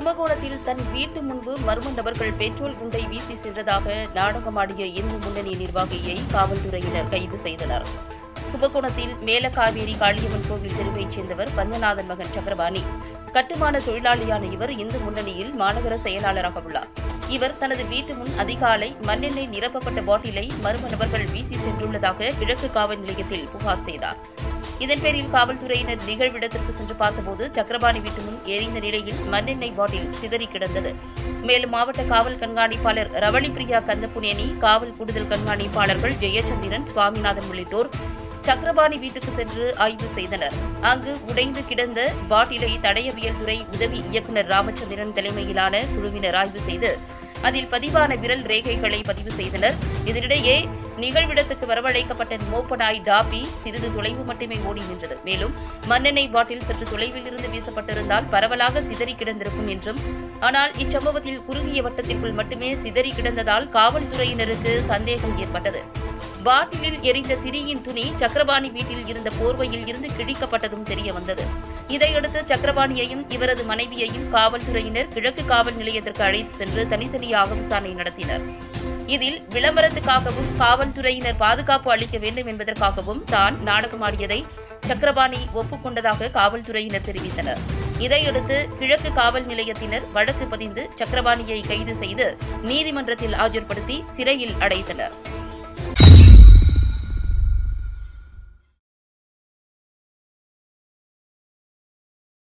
கும்பகோணத்தில் தன் வீட்டு முன்பு மர்ம நபர்கள் பெட்ரோல் குண்டை வீசி சென்றதாக நாடகமாடிய இந்து முன்னணி நிர்வாகியை காவல்துறையினர் கைது செய்தனர் கும்பகோணத்தில் மேலக்காவேரி காளியம்மன் கோவில் தெருவைச் சேர்ந்தவர் பஞ்சநாதன் மகன் சக்கரபாணி கட்டுமான தொழிலாளியான இவர் இந்து முன்னணியில் மாநகர செயலாளராக உள்ளார் இவர் தனது வீட்டு முன் அதிகாலை மண்ணெண்ணெய் நிரப்பப்பட்ட பாட்டிலை மர்ம நபர்கள் வீசி சென்றுள்ளதாக கிழக்கு காவல் நிலையத்தில் புகார் செய்தார் இதன் பேரில் காவல்துறையினர் நிகழ்விடத்திற்கு சென்று பார்த்தபோது சக்கரபாணி வீட்டு முன் எரிந்த நிலையில் மண்ணெண்ணெய் பாட்டில் சிதறி கிடந்தது மேலும் மாவட்ட காவல் கண்காணிப்பாளர் ரவளி பிரியா கந்தப்புனேனி காவல் கூடுதல் கண்காணிப்பாளர்கள் ஜெயச்சந்திரன் சுவாமிநாதன் உள்ளிட்டோர் சக்கரபாணி வீட்டுக்கு சென்று ஆய்வு செய்தனர் அங்கு உடைந்து கிடந்த பாட்டிலை தடயவியல் துறை உதவி இயக்குநர் ராமச்சந்திரன் தலைமையிலான குழுவினர் ஆய்வு செய்து அதில் பதிவான விரல் ரேகைகளை பதிவு செய்தனர் இதனிடையே நிகழ்விடத்துக்கு வரவழைக்கப்பட்ட மோப்ப நாய் டாபி சிறிது தொலைவு மட்டுமே ஓடி நின்றது மேலும் மண்ணெண்ணெய் பாட்டில் சற்று தொலைவில் இருந்து வீசப்பட்டிருந்தால் பரவலாக சிதறி கிடந்திருக்கும் என்றும் ஆனால் இச்சம்பவத்தில் குறுகிய வட்டத்திற்குள் மட்டுமே சிதறி கிடந்ததால் காவல்துறையினருக்கு சந்தேகம் ஏற்பட்டது பாட்டிலில் எரிந்த திரியின் துணி சக்கரபாணி வீட்டில் இருந்த போர்வையில் இருந்து கிழிக்கப்பட்டதும் தெரிய வந்தது இதையடுத்து சக்கரபாணியையும் இவரது மனைவியையும் காவல்துறையினர் கிழக்கு காவல் நிலையத்திற்கு அழைத்து சென்று தனித்தனியாக விசாரணை நடத்தினர் இதில் விளம்பரத்துக்காகவும் காவல்துறையினர் பாதுகாப்பு அளிக்க வேண்டும் என்பதற்காகவும் தான் நாடகமாடியதை சக்கரபாணி ஒப்புக்கொண்டதாக காவல்துறையினர் தெரிவித்தனர் இதையடுத்து கிழக்கு காவல் நிலையத்தினர் வழக்கு பதிந்து சக்கரபாணியை கைது செய்து நீதிமன்றத்தில் ஆஜர்படுத்தி சிறையில் அடைத்தனர்